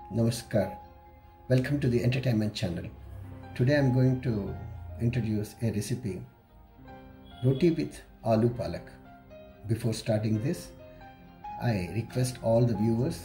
Namaskar. Welcome to the entertainment channel. Today I'm going to introduce a recipe roti with aloo palak. Before starting this, I request all the viewers,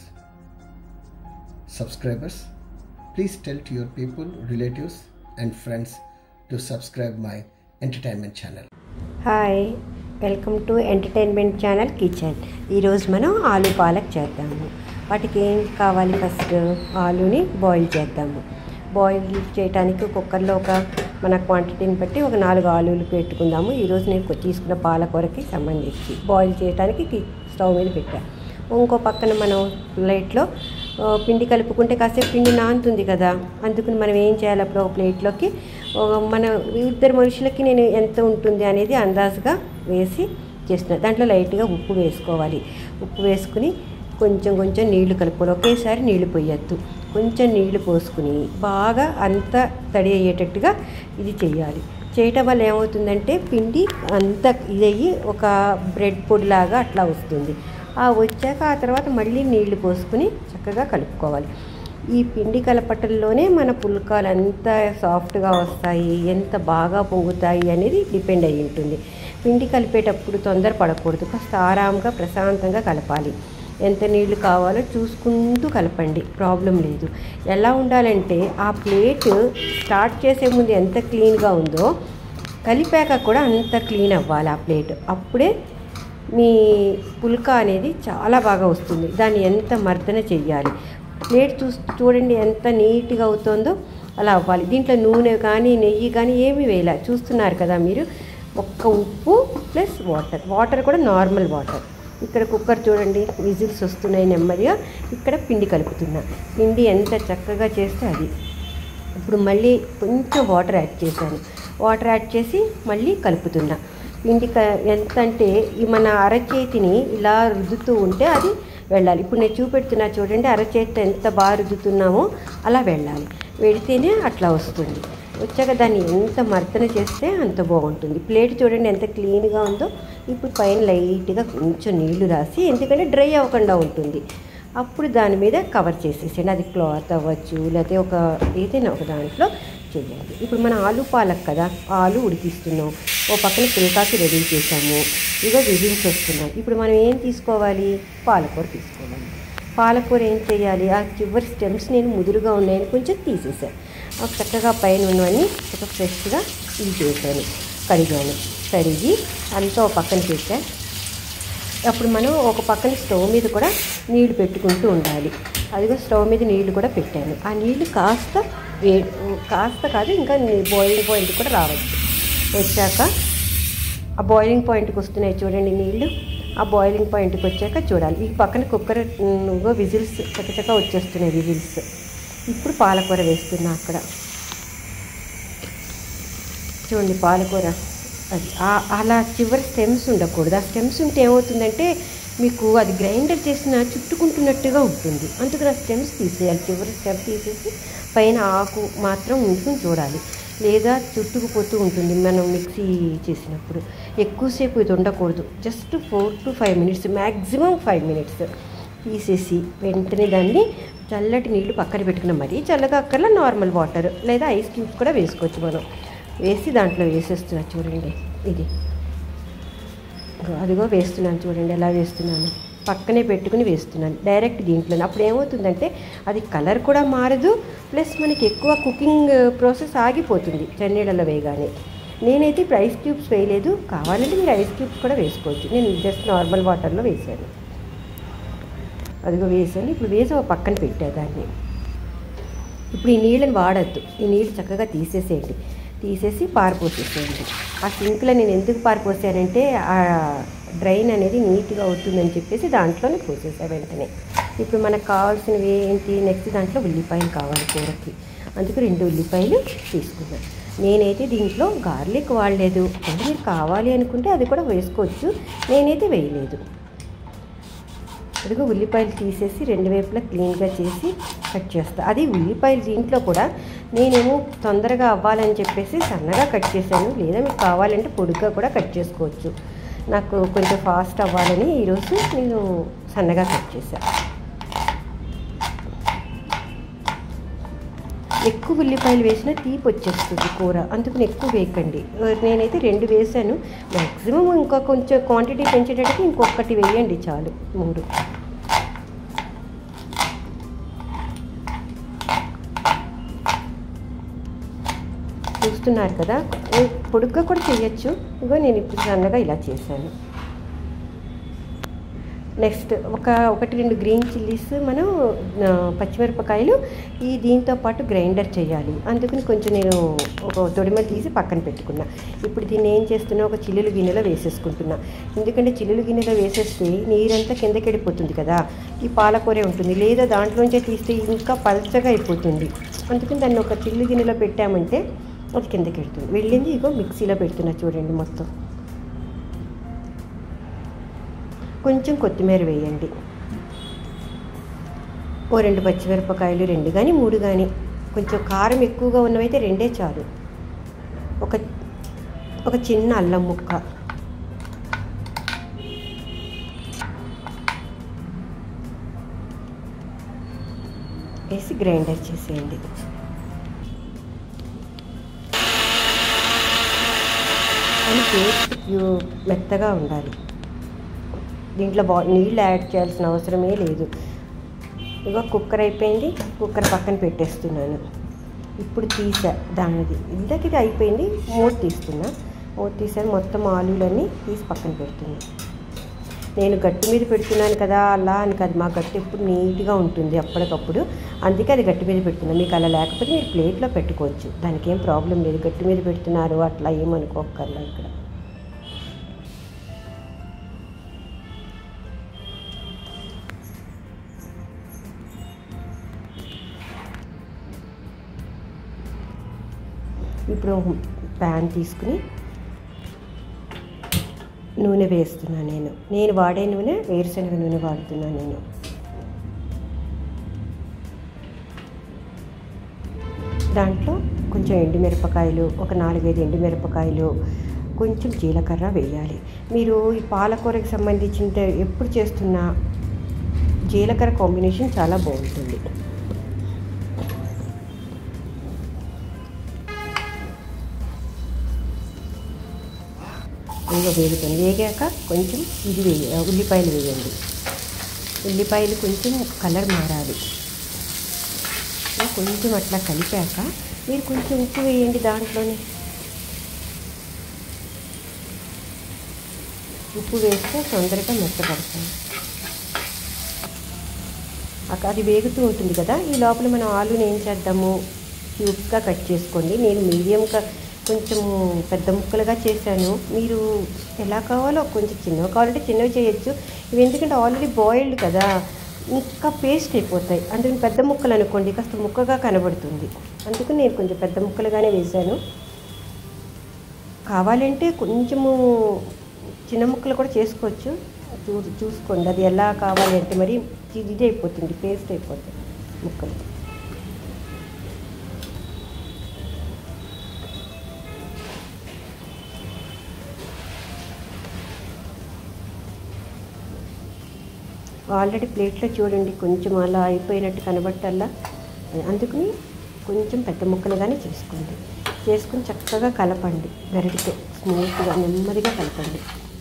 subscribers, please tell to your people, relatives, and friends to subscribe my entertainment channel. Hi welcome to entertainment channel kitchen ఈరోజు మనం ఆలు పాలక్ చేద్దాము వాటికి ఏం కావాలి first ఆలుని boil చేద్దాము boil చేయడానికి కుక్కర్లో ఒక మన క్వాంటిటీని బట్టి ఒక నాలుగు ఆలులు పెట్టుకుందాము ఈరోజు నేను కొ- తీసుకున్న పాలకూరకి సంబంధించి బాయిల్ చేయడానికి కి- స్టవ్ మీద పెట్టాను ఇంకో పక్కన మనం ప్లేట్లో ఆ, పిండి కలుపుకుంటే కాసేపు పిండి నానుతుంది కదా అందుకని మనం ఏం చేయాలి అప్పుడు ఒక ప్లేట్లోకి ఒక మన ఇద్దరు మనుషులకి నేను ఎంత ఉంటుంది అనేది అందాజుగా వేసి చేస్తున్నాను దాంట్లో లైట్గా ఉప్పు వేసుకోవాలి ఉప్పు వేసుకుని కొంచెం కొంచెం నీళ్లు కలుపుకొని ఒకేసారి నీళ్లు పోయొద్దు కొంచెం నీళ్లు పోసుకుని బాగా అంతా తడి అయ్యేటట్టుగా ఇది చేయాలి చేయటం వల్ల ఏమవుతుందంటే పిండి అంతా ఇదయ్యి ఒక బ్రెడ్ పొడిలాగా అట్లా వస్తుంది ఆ వచ్చాక ఆ తర్వాత మళ్ళీ నీళ్లు పోసుకుని చక్కగా కలుపుకోవాలి ఈ పిండి కలపటంలోనే మన పుల్కాలు ఎంత సాఫ్ట్గా వస్తాయి ఎంత బాగా పొంగుతాయి అనేది డిపెండ్ అయి ఉంటుంది పిండి కలిపేటప్పుడు తొందర పడకూడదు కాస్త ఆరాంగా ప్రశాంతంగా కలపాలి ఎంత నీళ్లు కావాలో చూసుకుంటూ కలపండి ప్రాబ్లం లేదు ఎలా ఉండాలంటే ఆ ప్లేట్ స్టార్ట్ చేసే ముందు ఎంత క్లీన్గా ఉందో కలిపాక కూడా అంత క్లీన్ అవ్వాలి ఆ ప్లేట్ అప్పుడే మీ పుల్కా అనేది చాలా బాగా వస్తుంది దాన్ని ఎంత మర్దన చెయ్యాలి ప్లేట్ చూ చూడండి ఎంత నీట్గా అవుతుందో అలా అవ్వాలి దీంట్లో నూనె కానీ నెయ్యి కానీ ఏమి వేయాలి చూస్తున్నారు కదా మీరు ఒక్క ఉప్పు ప్లస్ వాటర్ వాటర్ కూడా నార్మల్ వాటర్ ఇక్కడ కుక్కర్ చూడండి విజిల్స్ వస్తున్నాయి నెమ్మదిగా ఇక్కడ పిండి కలుపుతున్నా పిండి ఎంత చక్కగా చేస్తే అది ఇప్పుడు మళ్ళీ కొంచెం వాటర్ యాడ్ చేశాను వాటర్ యాడ్ చేసి మళ్ళీ కలుపుతున్నా పిండి క ఎంత అంటే ఈ మన అరచేతిని ఇలా రుద్దుతూ ఉంటే అది వెళ్ళాలి ఇప్పుడు నేను చూపెడుతున్నా చూడండి అరచేతి ఎంత బాగా రుద్దుతున్నామో అలా వెళ్ళాలి వెడితేనే అట్లా వస్తుంది వచ్చాక దాన్ని ఎంత మర్దన చేస్తే అంత బాగుంటుంది ప్లేట్ చూడండి ఎంత క్లీన్గా ఉందో ఇప్పుడు పైన లైట్గా కొంచెం నీళ్లు రాసి ఎందుకంటే డ్రై అవ్వకుండా ఉంటుంది అప్పుడు దాని మీద కవర్ చేసేసేయండి అది క్లాత్ అవ్వచ్చు లేకపోతే ఒక ఏదైనా ఒక దాంట్లో చేయండి ఇప్పుడు మన ఆలు పాలక్ కదా ఆలు ఉడికిస్తున్నాం ఓ పక్కన పుల్కాకి రెడీ చేసాము ఇగో విజిల్స్ వస్తున్నాం ఇప్పుడు మనం ఏం తీసుకోవాలి పాలకూర తీసుకోవాలి పాలకూర ఏం చేయాలి ఆ చివరి స్టెమ్స్ నేను ముదురుగా ఉన్నాయని కొంచెం తీసేసాను ఆ చక్కగా పైన ఉన్నవన్నీ చక్కగా ఫ్రెష్గా ఇది చేశాను కడిగాను కడిగి అంతా ఒక పక్కన పెట్టాను అప్పుడు మనం ఒక పక్కన స్టవ్ మీద కూడా నీళ్లు పెట్టుకుంటూ ఉండాలి అదిగో స్టవ్ మీద నీళ్లు కూడా పెట్టాను ఆ నీళ్లు కాస్త వే కాస్త కాదు ఇంకా బాయిలింగ్ పాయింట్ కూడా రావచ్చు వచ్చాక ఆ బాయిలింగ్ పాయింట్కి వస్తున్నాయి చూడండి నీళ్లు ఆ బాయిలింగ్ పాయింట్కి వచ్చాక చూడాలి ఈ పక్కన కుక్కర్ నువ్వు విజిల్స్ చక్కచక్క వచ్చేస్తున్నాయి విజిల్స్ ఇప్పుడు పాలకూర వేస్తున్నా అక్కడ చూడండి పాలకూర అది ఆ- అలా చివరి స్టెమ్స్ ఉండకూడదు ఆ స్టెమ్స్ ఉంటే ఏమవుతుందంటే మీకు అది గ్రైండర్ చేసిన చుట్టుకుంటున్నట్టుగా ఉంటుంది అందుకని ఆ స్టెమ్స్ తీసేయాలి చివరి స్టెమ్ తీసేసి పైన ఆకు మాత్రం ఉంచుకుని చూడాలి లేదా చుట్టుకుపోతూ ఉంటుంది మనం మిక్సీ చేసినప్పుడు ఎక్కువసేపు ఇది ఉండకూడదు just four to five minutes maximum five minutes తీసేసి వెంటనే దాన్ని చల్లటి నీళ్లు పక్కన పెట్టుకున్నాం మరీ చల్లగా అక్కర్లా నార్మల్ వాటర్ లేదా ఐస్ క్యూబ్స్ కూడా వేసుకోవచ్చు మనం వేసి దాంట్లో వేసేస్తున్నా చూడండి ఇది ఇగో అదిగో వేస్తున్నాను చూడండి ఎలా వేస్తున్నాను పక్కనే పెట్టుకుని వేస్తున్నాను డైరెక్ట్ దీంట్లో అప్పుడు ఏమవుతుందంటే అది కలర్ కూడా మారదు ప్లస్ మనకి ఎక్కువ కుకింగ్ ప్రాసెస్ ఆగిపోతుంది చన్నీళ్ళలో వేయగానే నేనైతే ఇప్పుడు ఐస్ క్యూబ్స్ వేయలేదు కావాలంటే మీరు ఐస్ క్యూబ్స్ కూడా వేసుకోవచ్చు నేను జస్ట్ నార్మల్ వాటర్లో వేసాను అదిగో వేసాను ఇప్పుడు వేసి ఒక పక్కన పెట్టా దాన్ని ఇప్పుడు ఈ నీళ్ళని వాడద్దు ఈ నీళ్ళు చక్కగా తీసేసేయండి తీసేసి పారిపోసేసేయండి ఆ సింక్లో నేను ఎందుకు పారిపోసానంటే ఆ డ్రైన్ అనేది నీట్గా అవుతుందని చెప్పేసి దాంట్లోనే పోసేసా వెంటనే ఇప్పుడు మనకు కావాల్సినవి ఏంటి నెక్స్ట్ దాంట్లో ఉల్లిపాయలు కావాలి కూరకి అందుకు రెండు ఉల్లిపాయలు తీసుకున్నాను నేనైతే దీంట్లో గార్లిక్ వాడలేదు అంటే మీరు కావాలి అనుకుంటే అది కూడా వేసుకోవచ్చు నేనైతే వేయలేదు అదిగో ఉల్లిపాయలు తీసేసి రెండు వైపులా క్లీన్గా చేసి కట్ చేస్తా అది ఉల్లిపాయలు దీంట్లో కూడా నేనేమో తొందరగా అవ్వాలని చెప్పేసి సన్నగా కట్ చేశాను లేదా మీకు కావాలంటే పొడుగ్గా కూడా కట్ చేసుకోవచ్చు నాకు కొంచెం ఫాస్ట్ అవ్వాలని ఈరోజు నేను సన్నగా కట్ చేశాను ఎక్కువ ఉల్లిపాయలు వేసినా తీపి వచ్చేస్తుంది కూర అందుకని ఎక్కువ వేయకండి ఆ, నేనైతే రెండు వేసాను మ్యాక్సిమం ఇంకా కొంచెం క్వాంటిటీ పెంచేటట్టుగా ఇంకొకటి వేయండి చాలు మూడు చూస్తున్నారు కదా ఏ పొడుగ్గా కూడా చేయొచ్చు ఇగో నేను ఇప్పుడు సన్నగా ఇలా చేశాను నెక్స్ట్ ఒక ఒకటి రెండు గ్రీన్ చిల్లీస్ మనం ఆ, పచ్చిమిరపకాయలు ఈ దీంతో పాటు గ్రైండర్ చేయాలి అందుకని కొంచెం నేను ఒక తొడిమ తీసి పక్కన పెట్టుకున్నా ఇప్పుడు దీన్ని ఏం చేస్తున్నా ఒక చిల్లులు గిన్నెలో వేసేసుకుంటున్నా ఎందుకంటే చిల్లులు గిన్నెలో వేసేస్తే నీరంతా కిందకి వెళ్ళిపోతుంది కదా ఈ పాలకూరే ఉంటుంది లేదా దాంట్లోంచే తీస్తే ఇంకా పలచగా అయిపోతుంది అందుకని దాన్ని ఒక చిల్లు గిన్నెలో పెట్టామంటే అది కిందకి వెళ్తుంది వెళ్ళింది ఇగో మిక్సీలో పెడుతున్నా చూడండి మొత్తం కొంచెం కొత్తిమీర వేయండి ఓ రెండు పచ్చిమిరపకాయలు రెండు కానీ మూడు కానీ కొంచెం కారం ఎక్కువగా ఉన్నవైతే రెండే చాలు ఒక ఒక చిన్న అల్లం ముక్క వేసి గ్రైండర్ చేసేయండి అని పేస్ట్ ప్యూ- మెత్తగా ఉండాలి దీంట్లో బా నీళ్ళు యాడ్ చేయాల్సిన అవసరమే లేదు ఇగో కుక్కర్ అయిపోయింది కుక్కర్ పక్కన పెట్టేస్తున్నాను ఇప్పుడు తీసా దానిది ఇందాక ఇది అయిపోయింది మూత తీస్తున్నా మూత తీసాను మొత్తం ఆలులన్నీ తీసి పక్కన పెడుతున్నా నేను గట్టి మీద పెడుతున్నాను కదా అలా అని కాదు మా గట్టి ఎప్పుడు నీట్గా ఉంటుంది అప్పటికప్పుడు అందుకే అది గట్టి మీద పెడుతున్నాను మీకు అలా లేకపోతే మీరు ప్లేట్లో పెట్టుకోవచ్చు దానికి ఏం ప్రాబ్లం లేదు గట్టి మీద పెడుతున్నారు అట్లా ఏమనుకోకర్లా ఇక్కడ ఇప్పుడు ప్యాన్ తీసుకుని నూనె వేస్తున్నాను నేను నేను వాడే నూనె వేరుశనగ నూనె వాడుతున్నాను నేను దాంట్లో కొంచెం ఎండుమిరపకాయలు ఒక నాలుగైదు ఎండుమిరపకాయలు కొంచెం జీలకర్ర వేయాలి మీరు ఈ పాలకూరకి సంబంధించిన ఎప్పుడు చేస్తున్నా జీలకర్ర కాంబినేషన్ చాలా బాగుంటుంది ఇంకా వేగుతుంది వేగాక కొంచెం ఇది వేయ ఉల్లిపాయలు వేయండి ఉల్లిపాయలు కొంచెం కలర్ మారాలి కొంచెం అట్లా కలిపాక మీరు కొంచెం ఉప్పు వేయండి దాంట్లోనే ఉప్పు వేస్తే తొందరగా మెత్తపడుతుంది అక్క- అది వేగుతూ ఉంటుంది కదా ఈ లోపల మనం ఆలుని ఏం చేద్దాము క్యూబ్స్గా కట్ చేసుకోండి నేను మీడియంగా కొంచెము పెద్ద ముక్కలుగా చేశాను మీరు ఎలా కావాలో కొంచెం చిన్నవి కావాలంటే చిన్నవి చేయొచ్చు ఇవి ఎందుకంటే ఆల్రెడీ బాయిల్డ్ కదా ఇంకా పేస్ట్ అయిపోతాయి అందుకని పెద్ద ముక్కలు అనుకోండి కాస్త ముక్కగా కనబడుతుంది అందుకని నేను కొంచెం పెద్ద ముక్కలుగానే వేశాను కావాలంటే కొంచెము చిన్న ముక్కలు కూడా చేసుకోవచ్చు చూ చూసుకోండి అది ఎలా కావాలంటే మరి ఇది ఇది అయిపోతుంది పేస్ట్ అయిపోతుంది ముక్కలు ఆల్రెడీ ప్లేట్లో చూడండి కొంచెం అలా అయిపోయినట్టు కనబట్టల్లా అందుకని కొంచెం పెద్ద ముక్కలుగానే చేసుకోండి చేసుకుని చక్కగా కలపండి గరిటితో స్మూత్గా నెమ్మదిగా కలపండి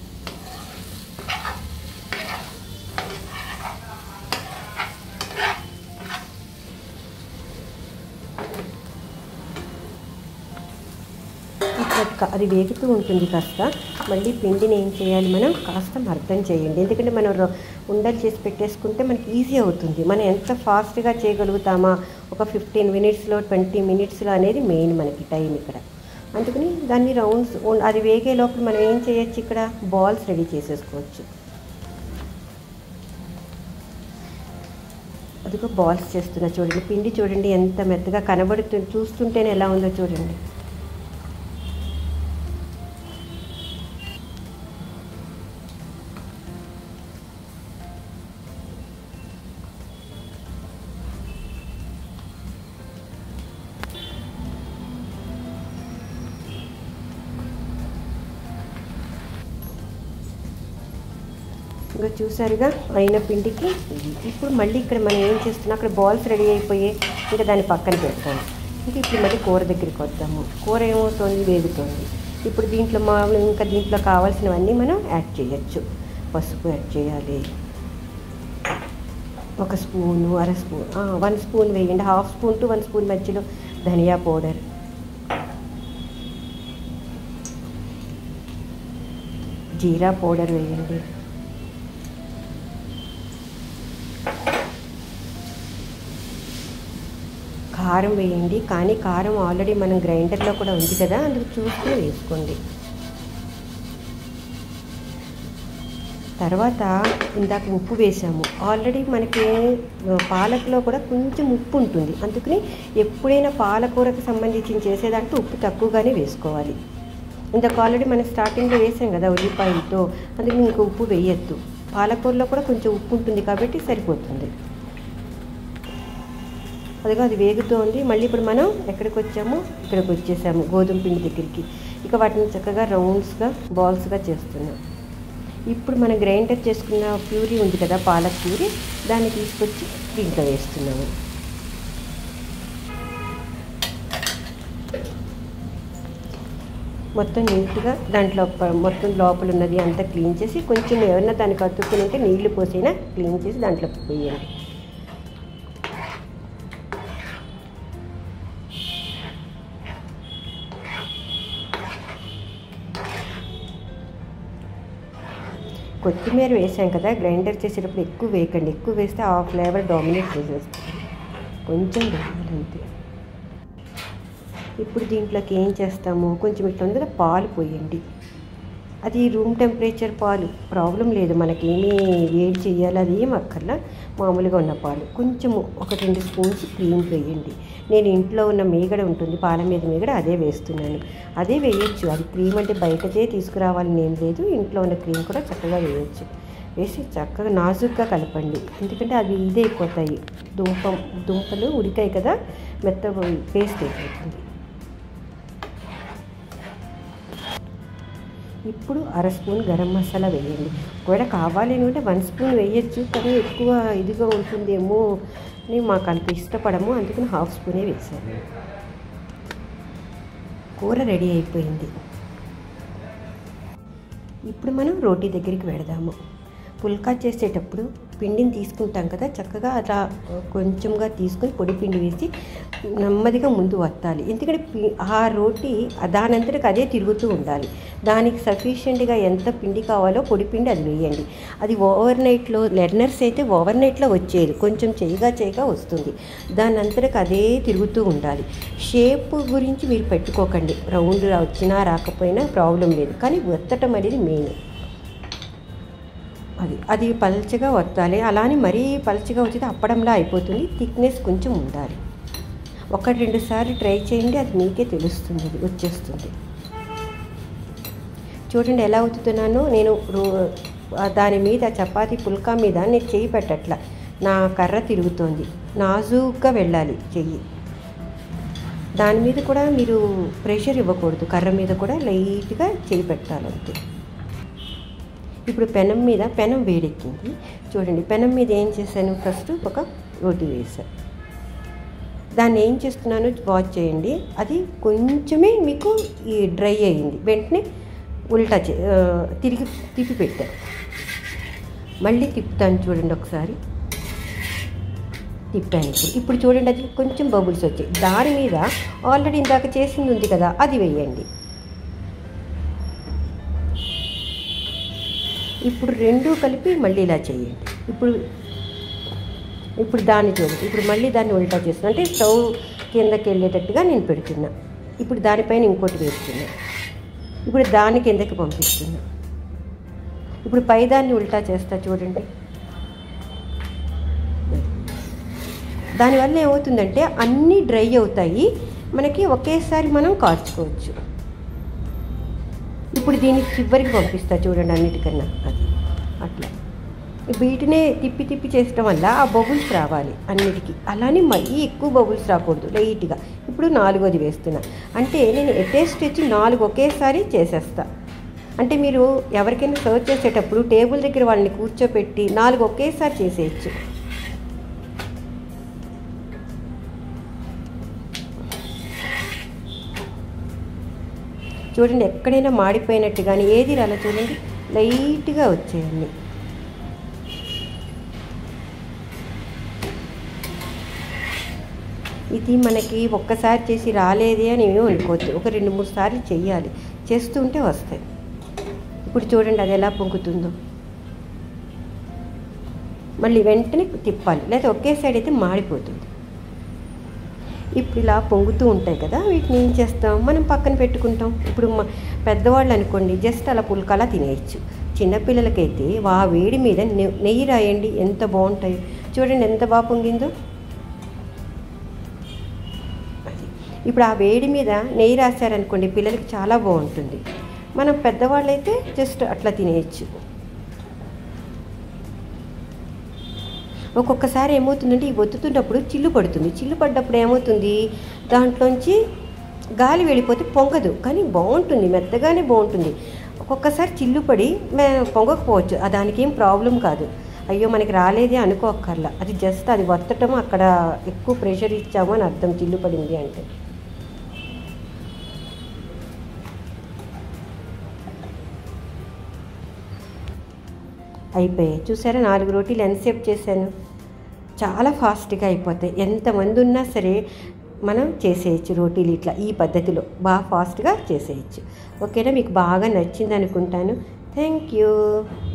ఇప్పుడు క- అది వేగుతూ ఉంటుంది కాస్త మళ్ళీ పిండిని ఏం చేయాలి మనం కాస్త మర్దం చేయండి ఎందుకంటే మనం రొ- ఉండలు చేసి పెట్టేసుకుంటే మనకి ఈజీ అవుతుంది మనం ఎంత ఫాస్ట్గా చేయగలుగుతామా ఒక ఫిఫ్టీన్ మినిట్స్లో ట్వంటీ మినిట్స్లో అనేది మెయిన్ మనకి టైం ఇక్కడ అందుకని దాన్ని రౌండ్స్ ఉన్- అది వేగే లోపల మనం ఏం చేయొచ్చు ఇక్కడ బాల్స్ రెడీ చేసేసుకోవచ్చు అదిగో బాల్స్ చేస్తున్నా చూడండి పిండి చూడండి ఎంత మెత్తగా కనబడుతుంది చూస్తుంటేనే ఎలా ఉందో చూడండి ఇంకా చూసారుగా అయిన పిండికి ఇది. ఇప్పుడు మళ్ళీ ఇక్కడ మనం ఏం చేస్తున్నాం అక్కడ బాల్స్ రెడీ అయిపోయి ఇంకా దాన్ని పక్కన పెడతాం ఇంకా ఇప్పుడు మళ్ళీ కూర దగ్గరికి వద్దాము కూర ఏమవుతుంది వేగుతుంది ఇప్పుడు దీంట్లో మామూలు ఇంకా దీంట్లో కావాల్సినవన్నీ మనం యాడ్ చేయొచ్చు పసుపు యాడ్ చేయాలి ఒక స్పూను అర స్పూన్ వన్ స్పూన్ వేయండి half spoon to one spoon మధ్యలో ధనియా పౌడర్ జీరా పౌడర్ వేయండి కారం వేయండి కానీ కారం ఆల్రెడీ మనం గ్రైండర్లో కూడా ఉంది కదా అందుకు చూసుకుని వేసుకోండి తర్వాత ఇందాక ఉప్పు వేసాము ఆల్రెడీ మనకి పాలకులో కూడా కొంచెం ఉప్పు ఉంటుంది అందుకని ఎప్పుడైనా పాలకూరకు సంబంధించి చేసేదాంట్లో ఉప్పు తక్కువగానే వేసుకోవాలి ఇందాక ఆల్రెడీ మనం స్టార్టింగ్లో వేసాం కదా ఉల్లిపాయలతో అందుకని ఇంక ఉప్పు వేయద్దు పాలకూరలో కూడా కొంచెం ఉప్పు ఉంటుంది కాబట్టి సరిపోతుంది అదిగో అది వేగుతోంది మళ్ళీ ఇప్పుడు మనం ఎక్కడికి వచ్చాము ఇక్కడికి వచ్చేసాము గోధుమ పిండి దగ్గరికి ఇక వాటిని చక్కగా రౌండ్స్గా బాల్స్గా చేస్తున్నాం ఇప్పుడు మనం గ్రైండర్ చేసుకున్న ప్యూరీ ఉంది కదా పాలక్ ప్యూరీ దాన్ని తీసుకొచ్చి దీంట్లో వేస్తున్నాము మొత్తం నీట్గా దాంట్లో ప- మొత్తం లోపల ఉన్నది అంతా క్లీన్ చేసి కొంచెం ఏమన్నా దానికి అతుక్కుని ఉంటే నీళ్లు పోసైనా క్లీన్ చేసి దాంట్లో వేయండి కొత్తిమీర వేసాం కదా గ్రైండర్ చేసేటప్పుడు ఎక్కువ వేయకండి ఎక్కువ వేస్తే ఆ ఫ్లేవర్ డామినేట్ చేసేస్తుంది కొంచెం వేయాలి అంతే ఇప్పుడు దీంట్లోకి ఏం చేస్తాము కొంచెం ఇట్లా ఉంది కదా పాలు పోయండి అది రూమ్ టెంపరేచర్ పాలు ప్రాబ్లం లేదు మనకేమీ వేడి చేయాలి అది ఏం అక్కర్లా మామూలుగా ఉన్న పాలు కొంచెము ఒక రెండు స్పూన్స్ క్రీమ్ వేయండి నేను ఇంట్లో ఉన్న మీగడ ఉంటుంది పాల మీద మీగడ అదే వేస్తున్నాను అదే వేయొచ్చు అది క్రీమ్ అంటే బయటదే తీసుకురావాలని ఏం లేదు ఇంట్లో ఉన్న క్రీమ్ కూడా చక్కగా వేయొచ్చు వేసి చక్కగా నాజుగ్గా కలపండి ఎందుకంటే అవి ఇదైపోతాయి దుంప దుంపలు ఉడికాయి కదా మెత్త పేస్ట్ అయిపోతుంది ఇప్పుడు అర స్పూన్ గరం మసాలా వేయండి ఒకవేళ కావాలి అంటే వన్ స్పూన్ వేయచ్చు కానీ ఎక్కువ ఇదిగా ఉంటుందేమో అని మాకు అంత ఇష్టపడము అందుకని హాఫ్ స్పూనే వేసాను కూర రెడీ అయిపోయింది ఇప్పుడు మనం రోటీ దగ్గరికి వెడదాము పుల్కా చేసేటప్పుడు పిండిని తీసుకుంటాం కదా చక్కగా అలా కొంచెంగా తీసుకొని పొడి పిండి వేసి నెమ్మదిగా ముందు వత్తాలి ఎందుకంటే పి- ఆ రోటీ దానంతటికి అదే తిరుగుతూ ఉండాలి దానికి సఫిషియెంట్గా ఎంత పిండి కావాలో పొడి పిండి అది వేయండి అది ఓవర్ నైట్లో లెర్నర్స్ అయితే ఓవర్ నైట్లో వచ్చేది కొంచెం చేయగా చేయగా వస్తుంది దాని అంతటికి అదే తిరుగుతూ ఉండాలి షేప్ గురించి మీరు పెట్టుకోకండి రౌండ్ వచ్చినా రాకపోయినా ప్రాబ్లం లేదు కానీ ఒత్తటం అనేది మెయిన్ అది అది పల్చగా వత్తాలి అలానే మరీ పల్చగా వచ్చితే అప్పడంలా అయిపోతుంది థిక్నెస్ కొంచెం ఉండాలి ఒకటి రెండు సార్లు ట్రై చేయండి అది మీకే తెలుస్తుంది అది వచ్చేస్తుంది చూడండి ఎలా అవుతున్నానో నేను రో- ఆ దాని మీద చపాతీ పుల్కా మీద నేను చెయ్యి పెట్టట్లా నా కర్ర తిరుగుతోంది నాజూగ్గా వెళ్ళాలి చెయ్యి దాని మీద కూడా మీరు ప్రెషర్ ఇవ్వకూడదు కర్ర మీద కూడా లైట్గా చేయి పెట్టాలి అంతే ఇప్పుడు పెనం మీద పెనం వేడెక్కింది చూడండి పెనం మీద ఏం చేశాను ఫస్ట్ ఒక రోటీ వేసాను దాన్ని ఏం చేస్తున్నానో వాచ్ చేయండి అది కొంచెమే మీకు ఈ డ్రై అయ్యింది వెంటనే ఉల్టా చే ఆ, తిరిగి తిప్పి పెట్టాను మళ్ళీ తిప్పుతాను చూడండి ఒకసారి తిప్పాను ఇప్పుడు ఇప్పుడు చూడండి అది కొంచెం బబుల్స్ వచ్చాయి దాని మీద ఆల్రెడీ ఇందాక చేసింది ఉంది కదా అది వేయండి ఇప్పుడు రెండు కలిపి మళ్ళీ ఇలా చేయండి ఇప్పుడు ఇప్పుడు దాన్ని చూడండి ఇప్పుడు మళ్ళీ దాన్ని ఉల్టా చేస్తున్నా అంటే స్టవ్ కిందకి వెళ్ళేటట్టుగా నేను పెడుతున్నా ఇప్పుడు దానిపైన ఇంకోటి వేస్తున్నా ఇప్పుడు దాని కిందకి పంపిస్తున్నా ఇప్పుడు పై దాన్ని ఉల్టా చేస్తా చూడండి దానివల్ల ఏమవుతుందంటే అన్నీ డ్రై అవుతాయి మనకి ఒకేసారి మనం కాల్చుకోవచ్చు ఇప్పుడు దీన్ని చివరికి పంపిస్తా చూడండి అన్నిటికన్నా అది అట్లా వీటినే తిప్పి తిప్పి చేసడం వల్ల ఆ బబుల్స్ రావాలి అన్నిటికీ అలానే మరీ ఎక్కువ బబుల్స్ రాకూడదు లైట్గా ఇప్పుడు నాలుగోది వేస్తున్నా అంటే నేను ఎటేస్ట్ వచ్చి నాలుగు ఒకేసారి చేసేస్తా అంటే మీరు ఎవరికైనా సర్వ్ చేసేటప్పుడు టేబుల్ దగ్గర వాళ్ళని కూర్చోపెట్టి నాలుగు ఒకేసారి చేసేయచ్చు చూడండి ఎక్కడైనా మాడిపోయినట్టు కానీ ఏది రాలా చూడండి లైట్గా వచ్చాయండి ఇది మనకి ఒక్కసారి చేసి రాలేదే అని ఏమీ అనుకోవద్దు ఒక రెండు మూడు సార్లు చెయ్యాలి చేస్తుంటే వస్తాయి ఇప్పుడు చూడండి అది ఎలా పొంగుతుందో మళ్ళీ వెంటనే తిప్పాలి లేదా ఒకే సైడ్ అయితే మాడిపోతుంది ఇప్పుడు ఇలా పొంగుతూ ఉంటాయి కదా వీటిని ఏం చేస్తాం మనం పక్కన పెట్టుకుంటాం ఇప్పుడు మ- పెద్దవాళ్ళు అనుకోండి జస్ట్ అలా పుల్కలా తినేయచ్చు చిన్నపిల్లలకైతే ఆ వేడి మీద నె- నెయ్యి రాయండి ఎంత బాగుంటాయి చూడండి ఎంత బాగా పొంగిందో అది ఇప్పుడు ఆ వేడి మీద నెయ్యి రాశారనుకోండి పిల్లలకి చాలా బాగుంటుంది మనం పెద్దవాళ్ళైతే జస్ట్ అట్లా తినేయచ్చు ఒక్కొక్కసారి ఏమవుతుందంటే ఈ ఒత్తుతున్నప్పుడు చిల్లు పడుతుంది చిల్లు పడ్డప్పుడు ఏమవుతుంది దాంట్లోంచి గాలి వెళ్ళిపోతే పొంగదు కానీ బాగుంటుంది మెత్తగానే బాగుంటుంది ఒక్కొక్కసారి చిల్లు పడి మే పొంగకపోవచ్చు ఆ దానికి ఏం ప్రాబ్లం కాదు అయ్యో మనకి రాలేదే అనుకోక్కర్లా అది జస్ట్ అది వత్తటం అక్కడ ఎక్కువ ప్రెషర్ ఇచ్చాము అని అర్థం చిల్లు పడింది అంటే అయిపోయాయి చూసారా నాలుగు రోటీలు ఎంతసేపు చేశాను చాలా ఫాస్ట్గా అయిపోతాయి ఎంతమంది ఉన్నా సరే మనం చేసేయచ్చు రోటీలు ఇట్లా ఈ పద్ధతిలో బాగా ఫాస్ట్గా చేసేయచ్చు ఓకేనా మీకు బాగా నచ్చింది అనుకుంటాను థ్యాంక్ యూ